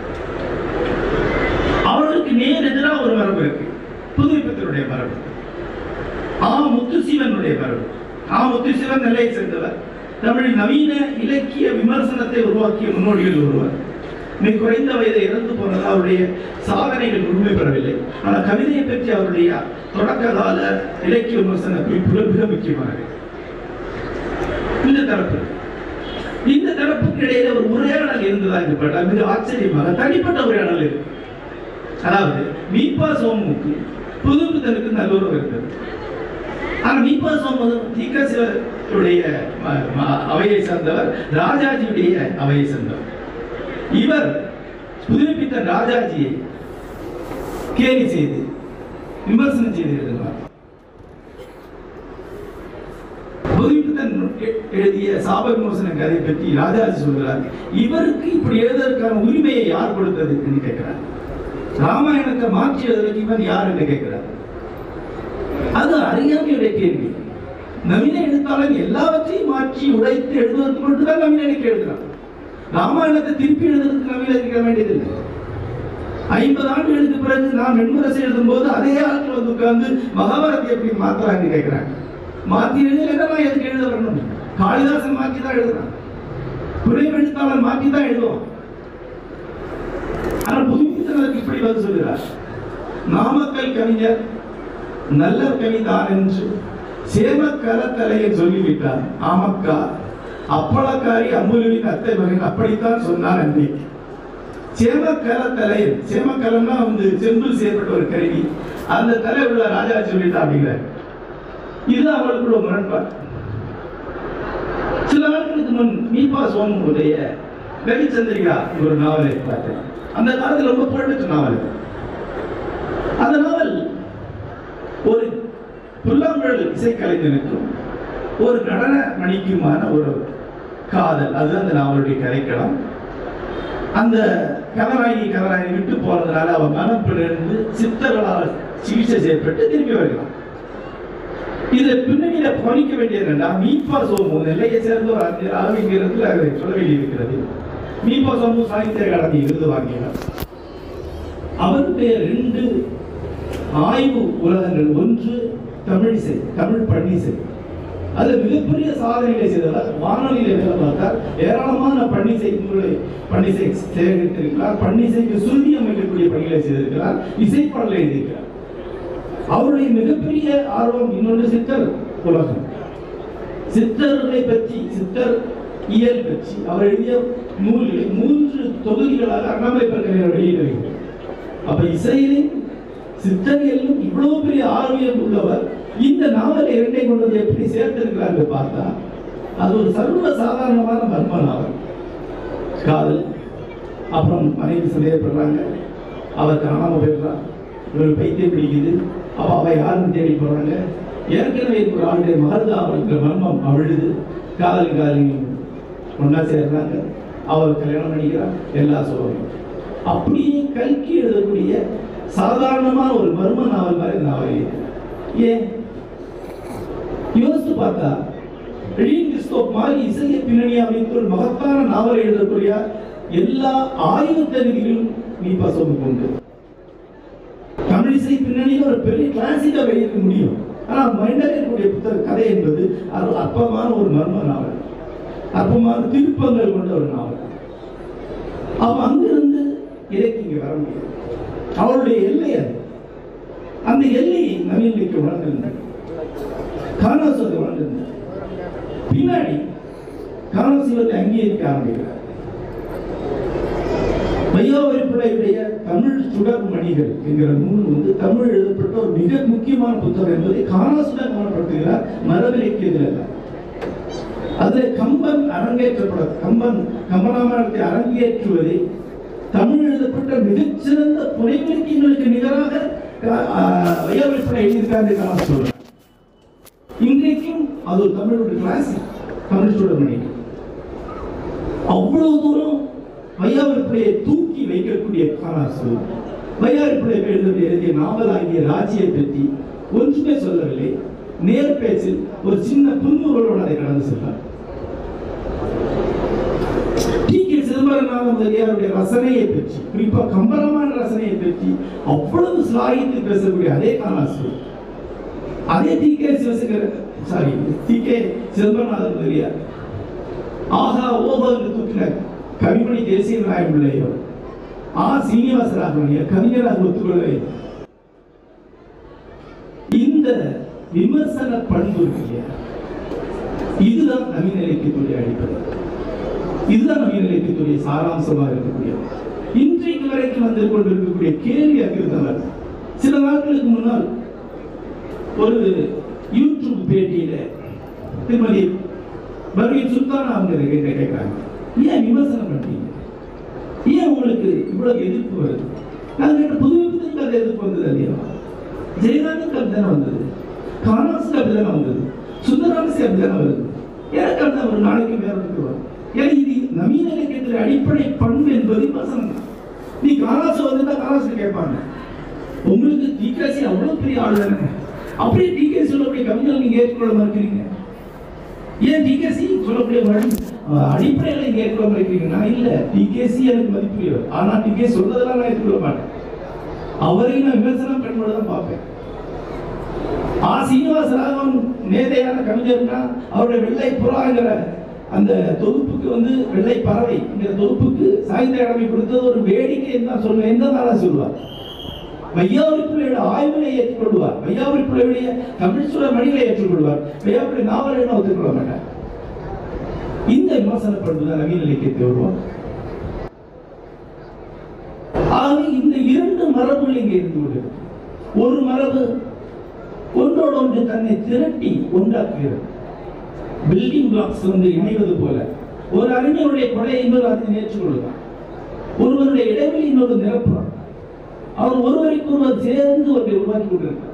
அவர்களுக்கு நேர் எதிராக ஒரு மரபு இருக்கு புதுப்பித்தருடைய மரபு ஆ முத்துசிவனுடைய மரபு ஆ முத்துசிவன் நிலையை சேர்ந்தவர் தமிழ் நவீன இலக்கிய விமர்சனத்தை உருவாக்கிய முன்னோடிகள் ஒருவர் மிக குறைந்த வயதை இறந்து போனது அவருடைய சாதனைகள் உண்மை பெறவில்லை ஆனால் கவிதையை பற்றி அவருடைய தொடக்க கால இலக்கிய விமர்சன குறிப்புகள் மிக முக்கியமானவை இந்த தரப்பு இந்த தரப்புக்கு இடையில ஒரு உரையாடல் இருந்ததா என்று கேட்டால் மிக ஆச்சரியமாக தனிப்பட்ட உரையாடல் இருக்கு அதாவது மீப்பா சோமுக்கு புதுப்புத்தனுக்கு நல்லுறவு இருந்தது ஆனா மீப்பா சோமு தீக்கசிவருடைய ம- ம- அவையை சேர்ந்தவர் ராஜாஜியுடைய அவையை சேர்ந்தவர் இவர் புதுப்பித்த ராஜாஜியை கேலி செய்து விமர்சனம் செய்து எழுதினார் புதுப்பித்தன் எ- எழுதிய சாப விமர்சன கதை பற்றி ராஜாஜி சொல்கிறார் இவருக்கு இப்படி எழுதுவதற்கான உரிமையை யார் கொடுத்தது என்று கேட்கிறார் ராமாயணத்தை மாற்றி எழுதுறதுக்கு இவன் யார் என்று கேட்கிறார் அது அறியாமையுடைய கேள்வி நவீன எழுத்தாளர் எல்லாவற்றையும் மாற்றி உடைத்து எழுதுவதற்கு மட்டும்தான் நவீன இலக்கியம் எழுதுறான் ராமாயணத்தை திருப்பி எழுதுறதுக்கு நவீன இலக்கியம் வேண்டியதில்லை ஐம்பது ஆண்டுகளுக்கு பிறகு நான் வெண்முரசு எழுதும் போது அதே ஆட்கள் வந்து உட்கார்ந்து மகாபாரதி எப்படி மாத்தலாம்னு கேட்கிறாங்க மாத்தி எழுதலைன்னா நான் எதுக்கு எழுத வரணும் காளிதாசன் மாற்றி தான் எழுதுறான் துணை எழுத்தாளர் மாற்றி தான் எழுதுவான் ஆனால் புதுப்பித்தனருக்கு இப்படி பதில் சொல்கிறார் நாமக்கல் கவிஞர் நல்ல கவிதான் என்று சேமக்கலத்தலையை சொல்லிவிட்டார் ஆமக்கா அப்பளக்காரி அம்புலுவின் அத்தை மகன் அப்படித்தான் சொன்னார் அன்னைக்கு சேமக்கலத்தலை சேமக்கலம்னா வந்து செம்பில் செய்யப்பட்ட ஒரு கருவி அந்த தலை உள்ள ராஜா சொல்லிட்டா அப்படிங்கிறார் இது அவர்களுக்குள்ள ஒரு முரண்பாடு சில நாட்களுக்கு முன் மீபா சோமுடைய ரவிச்சந்திரிகா ஒரு நாவலை பார்த்தேன் அந்த காலத்தில் ரொம்ப புகழ்பெற்ற நாவல் அது. அந்த நாவல் ஒரு புல்லாங்குழல் இசைக்கலைஞனுக்கும் ஒரு நடன மணிக்குமான ஒரு காதல் அது அந்த நாவலுடைய கதைக்களம் அந்த கதாநாயகி கதாநாயகி விட்டு போனதுனால அவன் மனம் பிறந்து சித்தர்களால் சிகிச்சை செய்யப்பட்டு திரும்பி வருகிறான் இதுல பின்னணியில கவனிக்க வேண்டியது என்னன்னா மீப்பா சோமு நெல்லையை சேர்ந்த ஒரு அறிஞர் ஆவிங்கிறது அதை சொல்ல வேண்டியிருக்கிறது மீப்பா சோமு சாகித்ய அகாடமி விருது வாங்கினார் அவருடைய ரெண்டு ஆய்வு உலகங்கள் ஒன்று தமிழிசை தமிழ் பன்னிசை அது மிகப்பெரிய சாதனைகளை செய்தவர் வானொலியில வேலை பார்த்தார் ஏராளமான பன்னிசை நூல்களை பன்னிசை சேகரித்திருக்கிறார் பன்னிசைக்கு சுருதி அமைக்கக்கூடிய பணிகளை செய்திருக்கிறார் இசைப்பாடலை எழுதியிருக்கிறார் அவருடைய மிகப்பெரிய ஆர்வம் இன்னொன்று சித்தர் உலகம் சித்தர்களை பற்றி சித்தர் இயல் பற்றி அவர் எழுதிய நூல்களை மூன்று தொகுதிகளாக அண்ணாமலை பல்கலைக்கழகம் வெளியிடுகிறார் அப்ப இசையிலும் சித்தனையிலும் இவ்வளவு பெரிய ஆர்வம் உள்ளவர் இந்த நாவலை இரண்டை கொண்டு வந்து எப்படி சேர்த்திருக்கிறார்கள் பார்த்தா அது ஒரு சர்வ சாதாரணமான மர்ம நாவல் காதல் அப்புறம் மனைவி சந்தேகப்படுறாங்க அவர் காணாம போயிடுறா இவர்கள் பைத்தியம் பிடிக்குது அப்ப அவ யாருன்னு தேடி போறாங்க ஏற்கனவே ஒரு ஆளுடைய மகள் அவளுக்கு மர்மம் அவிழுது காதல் காதலி ஒன்னா சேர்றாங்க அவர் கல்யாணம் பண்ணிக்கிறார் எல்லா சொல்லுவாங்க அப்படியே கல்கி எழுதக்கூடிய சாதாரணமான ஒரு மர்ம நாவல் மாதிரி இந்த நாவல் இருக்கு. ஏன் யோசித்து பார்த்தா ரீன் கிறிஸ்தோப் மாதிரி இசையை பின்னணி அமைத்து ஒரு மகத்தான நாவலை எழுதக்கூடிய எல்லா ஆய்வு தகுதிகளும் நீ பசங்க கொண்டு தமிழ் இசை பின்னணியில் ஒரு பெரிய கிளாசிக்கா வெளியிட முடியும் ஆனா மைண்டக்கூடிய புத்தக கதை என்பது அது அற்பமான ஒரு மர்ம நாவல் அற்பமான திருப்பங்கள் கொண்ட ஒரு நாவல் அவ அங்கிருந்து இலக்கு இங்க வர முடியாது அவளுடைய எல்லை அது அந்த எல்லையை நவீனிக்கு உணர்ந்திருந்தார் காணாசுவத்தை உணர்ந்திருந்தார் பின்னாடி காணாசிவத்தை அங்கீகரிக்க ஆரம்பிக்கிறார் வையாவரிப்பிள்ளையுடைய தமிழ் சுடர் மணிகள் என்கிற நூல் வந்து தமிழ் எழுதப்பட்ட ஒரு மிக முக்கியமான புத்தகம் என்பதை காணாசுடன் கவனப்படுத்துகிறார் மரபிலக்கியத்தில் அல்ல அதில் கம்பன் அரங்கேற்றப்பட கம்பன் கம்பராமாயணத்தை அரங்கேற்றுவதை தமிழ் எழுதப்பட்ட மிகச்சிறந்த புனைவிலக்கியங்களுக்கு நிகராக வையாவரிப்பிள்ளை எழுதியிருக்காரு காண சொல்றேன் இன்றைக்கும் அது ஒரு தமிழோட கிளாசிக் தமிழ் சுடர்மணி அவ்வளவு தூரம் வையாவிற்குடைய தூக்கி வைக்கக்கூடிய காணாசு வையாவிற்குடைய எழுதிய எழுதிய நாவலாகிய ராஜியை பற்றி ஒன்றுமே சொல்லவில்லை நேர் பேச்சில் ஒரு சின்ன புன்முறுவலோடு அதை கடந்து சென்றார் டி கே சிதம்பரநாதன் முதலியாருடைய ரசனையை பற்றி குறிப்பா கம்பரமான ரசனையை பற்றி அவ்வளவு சிலாகித்து பேசக்கூடிய அதே காணாசு அதே T K Sivasankar sorry T K Chidambaranathan Mudaliar ஆகா ஓஹோ என்று தூக்கின கவிமணி தேசிய நாயம் பிள்ளையோ ஆ சீனிவாசராகவனைய கவிஞராக ஒத்துக்கொள்ளவே இல்லை. இந்த விமர்சன பண்பு இருக்கு இல்லையா இதுதான் நவீன இலக்கியத்துடைய அடிப்படை இதுதான் நவீன இலக்கியத்துடைய சாராம்சமாக இருக்கக்கூடிய இன்றைக்கு வரைக்கும் வந்து கொண்டிருக்கக்கூடிய கேள்வி அங்கிருந்தவர் சில நாட்களுக்கு முன்னால் ஒரு யூடியூப் பேட்டியில திருமதி பர்வீன் சுல்தான் அவங்க கிட்ட கேட்கிறாங்க ஏன் விமர்சனம் பண்றீங்க ஏன் உங்களுக்கு இவ்வளவு எதிர்ப்பு வருது நான் கேட்ட புதுமைப்புக்கு அது எதிர்ப்பு வந்தது இல்லையா ஜெயகாந்துக்கு அப்படிதானே வந்தது கானாசுக்கு அப்படிதானே வந்தது சுந்தராமசி அப்படிதானே வருது எனக்கு அப்படிதான் ஒரு நாளைக்கு வேற ஒன்று வரும் ஏன்னா இது நவீன இலக்கியத்தில் அடிப்படை பண்பு என்பது விமர்சனம் தான் நீ கானாசு வந்துட்டா கானாசு கேட்பாங்க உங்களுக்கு டிகேசி அவ்வளவு பெரிய ஆளு தானே அப்படியே டிகேசி சொல்லக்கூடிய கவிஞர்கள் நீங்க ஏற்றுக்கொள்ள மறுக்கிறீங்க ஏன் டிகேசி சொல்லக்கூடிய வழி அஹ், அடிப்படையில நீங்க ஏற்றுக்கொள்ள மறுக்கிறீங்க நான் இல்ல டிகேசி எனக்கு மதிப்புரியவர் ஆனா டிகேசி சொல்றதெல்லாம் நான் ஏற்றுக்கொள்ள மாட்டேன் அவரையும் நான் விமர்சனம் பண்ணும்போது தான் பார்ப்பேன் ஆ சீனிவாச ராகவன் மேதையான கவிஞர்னா அவருடைய வெள்ளை புறாங்கிற அந்த தொகுப்புக்கு வந்து வெள்ளை பறவை என்கிற தொகுப்புக்கு சாகித்ய அகாடமி கொடுத்தது ஒரு வேடிக்கை தான் சொல்லுவேன் எந்த நாளா சொல்லுவார் வையாவிற்குள்ளையோட ஆய்வுகளை ஏற்றுக்கொள்வார் வையாவிற்குள்ளையுடைய தமிழ் சுட மணிகளை ஏற்றுக்கொள்வார் வையாவிற்குள்ள நாவலை நான் ஒத்துக்கொள்ள மாட்டேன் இந்த விமர்சன பண்பு தான் நவீன இலக்கியத்தை உருவாக்கும் ஆகவே இந்த இரண்டு மரபுகள் இங்கே இருந்து கொண்டிருக்கு ஒரு மரபு ஒன்றோடு ஒன்று தன்னை திரட்டி ஒன்றாக்குகிறது பில்டிங் பிளாக்ஸ் வந்து இணைவது போல ஒரு அறிஞருடைய கொலையை இன்னொரு அறிஞர் ஏற்றுக்கொள்கிறார் ஒருவருடைய இடைவெளி இன்னொரு நிரப்புறார் அவர் ஒருவருக்கு ஒருவர் சேர்ந்து ஒன்றை உருவாக்கி கொண்டிருக்கிறார்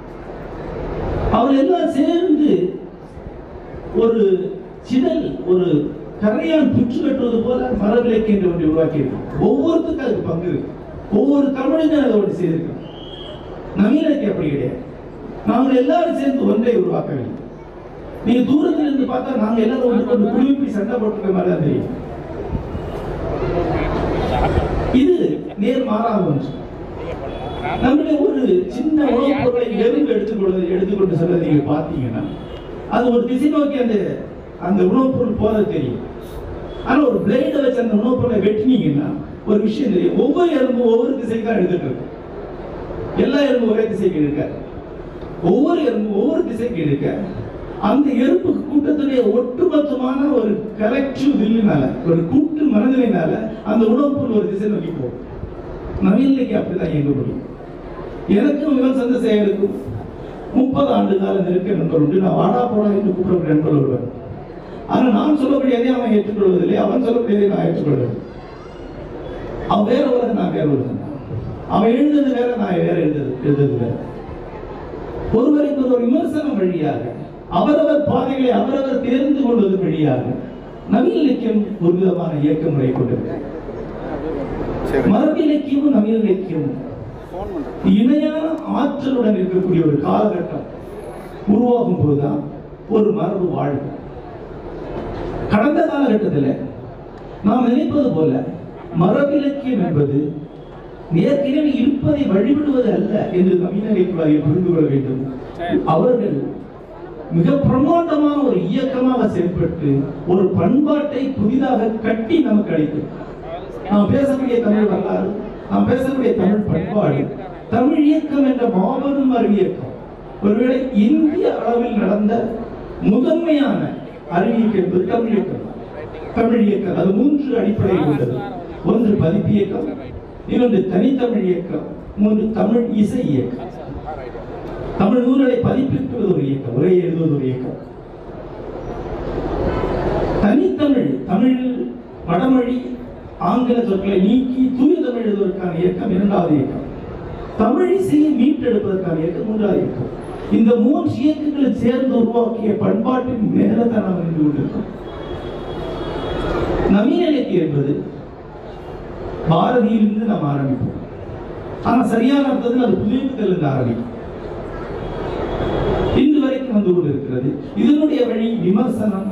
அவர் எல்லாம் சேர்ந்து ஒரு சிதல் ஒரு கரையான் புற்று கட்டுவது போல மரவிலக்கு என்று ஒன்றை உருவாக்கி ஒவ்வொருத்துக்கும் அதுக்கு பங்கு இருக்கு ஒவ்வொரு தமிழனும் அதை ஒன்று செய்திருக்கான் நவீனக்கு அப்படி கிடையாது நாங்கள் எல்லாரும் சேர்ந்து ஒன்றை உருவாக்கவில்லை நீங்க தூரத்தில் இருந்து பார்த்தா நாங்க எல்லாரும் ஒன்று கொண்டு குழுப்பி சண்டை போட்டுக்க மாதிரி தான் தெரியும் இது நேர் மாறாக ஒன்று நம்முடைய ஒரு சின்ன உணவுப் பொருளை எறும்பு எடுத்துக்கொள்வது எடுத்துக்கொண்டு செல்வதை நீங்க பார்த்தீங்கன்னா அது ஒரு திசை நோக்கி அந்த அந்த உணவுப் பொருள் போறது தெரியும் ஆனா ஒரு பிளேடை வச்சு அந்த உணவுப் பொருளை வெட்டினீங்கன்னா ஒரு விஷயம் தெரியும் ஒவ்வொரு எறும்பும் ஒவ்வொரு திசைக்கு தான் எடுத்துட்டு இருக்கு எல்லா எறும்பும் ஒரே திசைக்கு இருக்காது ஒவ்வொரு எறும்பு ஒவ்வொரு திசைக்கு இழுக்க அந்த எறும்பு கூட்டத்துடைய ஒட்டுமொத்தமான ஒரு கலெக்டிவ் வில்லுனால ஒரு கூட்டு மனநிலைனால அந்த உணவுப் பொருள் ஒரு திசை நோக்கி போகும் நவீனிலைக்கு அப்படிதான் இயங்க முடியும் எனக்கும் இவன் சந்திரசேகருக்கும் முப்பது ஆண்டு கால நெருக்க நண்பர் உண்டு நான் வாடா போடா என்று கூப்பிடக்கூடிய நண்பர் ஒருவர் ஆனால் நான் சொல்லக்கூடியதை அவன் ஏற்றுக்கொள்வதில்லை அவன் சொல்லக்கூடியதை நான் ஏற்றுக்கொள்வது அவன் வேற உலகம் நான் வேற உலகம் அவன் எழுந்தது வேற நான் வேற எழுந்தது எழுந்தது வேற ஒருவருக்கு ஒரு விமர்சனம் வழியாக அவரவர் பாதைகளை அவரவர் தேர்ந்து கொள்வது வழியாக நவீன இலக்கியம் ஒரு விதமான இயக்க முறை கொண்டிருக்கிறது மரபு இலக்கியமும் நவீன இலக்கியமும் இணையான ஆற்றலுடன் இருக்கக்கூடிய ஒரு காலகட்டம் உருவாகும் போதுதான் ஒரு மரபு வாழ்வு கடந்த காலகட்டத்தில் நாம் நினைப்பது போல மரபிலக்கியம் என்பது ஏற்கனவே இருப்பதை வழிபடுவது அல்ல என்று நவீன இலக்கியவாதிகள் புரிந்து கொள்ள வேண்டும் அவர்கள் மிக பிரமாண்டமான ஒரு இயக்கமாக செயல்பட்டு ஒரு பண்பாட்டை புதிதாக கட்டி நமக்கு அளித்து நாம் பேசக்கூடிய தமிழ் வரலாறு நாம் பேசக்கூடிய தமிழ் பண்பாடு தமிழ் இயக்கம் என்ற மாபெரும் அறிவு இயக்கம் ஒருவேளை இந்திய அளவில் நடந்த முதன்மையான அறிவியக்கம் என்பது தமிழ் இயக்கம் தமிழ் இயக்கம் அது மூன்று அடிப்படையில் உள்ளது ஒன்று பதிப்பு இயக்கம் இன்னொன்று தனித்தமிழ் இயக்கம் மூன்று தமிழ் இசை இயக்கம் தமிழ் நூல்களை பதிப்பிப்பது ஒரு இயக்கம் உரை எழுதுவது ஒரு இயக்கம் தனித்தமிழ் தமிழில் வடமொழி ஆங்கில சொற்களை நீக்கி தூய தமிழ் எழுதுவதற்கான இயக்கம் இரண்டாவது இயக்கம் தமிழ் இசையை மீட்டெடுப்பதற்கான இயக்கம் மூன்றாவது இயக்கம் இந்த மூன்று இயக்கங்களை சேர்ந்து உருவாக்கிய பண்பாட்டின் மேல தான் நாம் நின்று கொண்டிருக்கோம் நவீன இலக்கியம் என்பது பாரதியிலிருந்து நாம் ஆரம்பிப்போம் ஆனா சரியான அர்த்தத்தில் அது புதுப்பித்தலிருந்து ஆரம்பிக்கும் இன்று வரைக்கும் வந்து கொண்டிருக்கிறது இதனுடைய வழி விமர்சனம்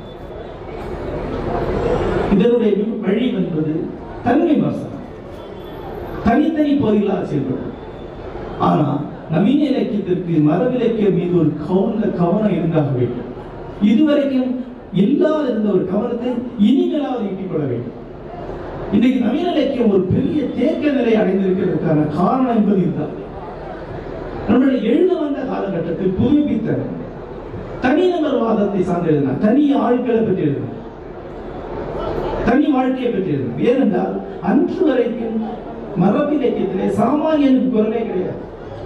இதனுடைய வி- வழி என்பது தன் விமர்சனம் தனித்தனி பகுதிகளாக செயல்படும் ஆனா நவீன இலக்கியத்திற்கு மரபிலக்கியம் மீது ஒரு கவன கவனம் இருந்தாக வேண்டும் இதுவரைக்கும் இல்லாத இருந்த ஒரு கவனத்தை இனிமேலாவது ஈட்டிக் கொள்ள வேண்டும் இன்னைக்கு நவீன இலக்கியம் ஒரு பெரிய தேக்க நிலை அடைந்திருக்கிறதுக்கான காரணம் என்பது இதுதான் நம்மளுடைய எழுத வந்த காலகட்டத்தில் புதுப்பித்த தனிநபர் வாதத்தை சார்ந்து எழுதினார் தனி ஆட்களை பற்றி எழுதினார் தனி வாழ்க்கையை பற்றி எழுதினார் ஏனென்றால் அன்று வரைக்கும் மரபு இலக்கியத்திலே சாமானியனுக்கு குரலே கிடையாது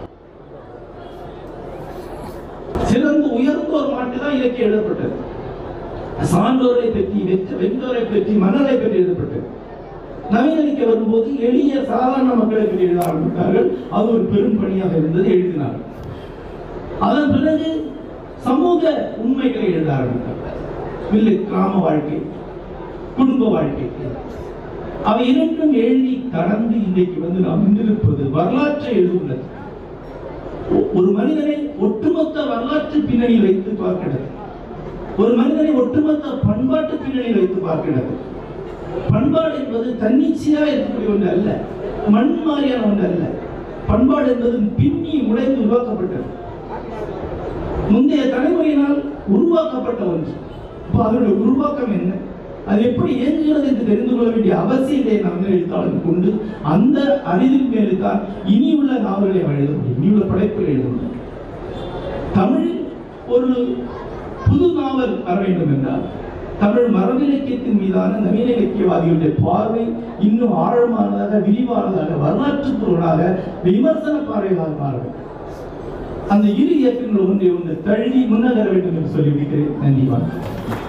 சிறந்து உயர்ந்தோர் மட்டும்தான் இலக்கியம் எழுதப்பட்டது சான்றோரை பற்றி வெற்ற வென்றோரை பற்றி மன்னரை பற்றி எழுதப்பட்டது நவீன இலக்கியம் வரும்போது எளிய சாதாரண மக்களை பற்றி எழுத ஆரம்பித்தார்கள் அது ஒரு பெரும் பணியாக இருந்தது எழுதினார்கள் அதன் பிறகு சமூக உண்மைகளை எழுத ஆரம்பித்தார்கள் இல்லை கிராம வாழ்க்கை குடும்ப வாழ்க்கை அவை இரண்டும் எழுதி கடந்து இன்றைக்கு வந்து நாம் நின்றிருப்பது வரலாற்றை எழுதுள்ளது ஒ- ஒரு மனிதனை ஒட்டுமொத்த வரலாற்று பின்னணியில் வைத்து பார்க்கிறது ஒரு மனிதனை ஒட்டுமொத்த பண்பாட்டு பின்னணியில் வைத்து பார்க்கிறது பண்பாடு என்பது தன்னிச்சையா இருக்கக்கூடிய ஒன்று அல்ல மண் மாதிரியான ஒன்று அல்ல பண்பாடு என்பது பின்னி உடைந்து உருவாக்கப்பட்டது முந்தைய தலைமுறையினால் உருவாக்கப்பட்ட ஒன்று அப்போ அதனுடைய உருவாக்கம் என்ன அது எப்படி இயங்குகிறது என்று தெரிந்து கொள்ள வேண்டிய அவசியத்தை நாம் எழுத்தாளர் கொண்டு அந்த அறிவின் மேலே தான் இனியுள்ள நாவல்களை அவன் எழுத முடியும் இனியுள்ள படைப்புகளை எழுத முடியும் தமிழில் ஒரு புது நாவல் வர வேண்டும் என்றால் தமிழ் மரபிலக்கியத்தின் மீதான நவீன இலக்கியவாதிகளுடைய பார்வை இன்னும் ஆழமானதாக விரிவானதாக வரலாற்று பொருளாக விமர்சன பார்வையாக மாற வேண்டும் அந்த இரு இயக்கங்கள் ஒன்றை ஒன்று தழுவி முன்னகர வேண்டும் என்று சொல்லி முடிக்கிறேன் நன்றி வணக்கம்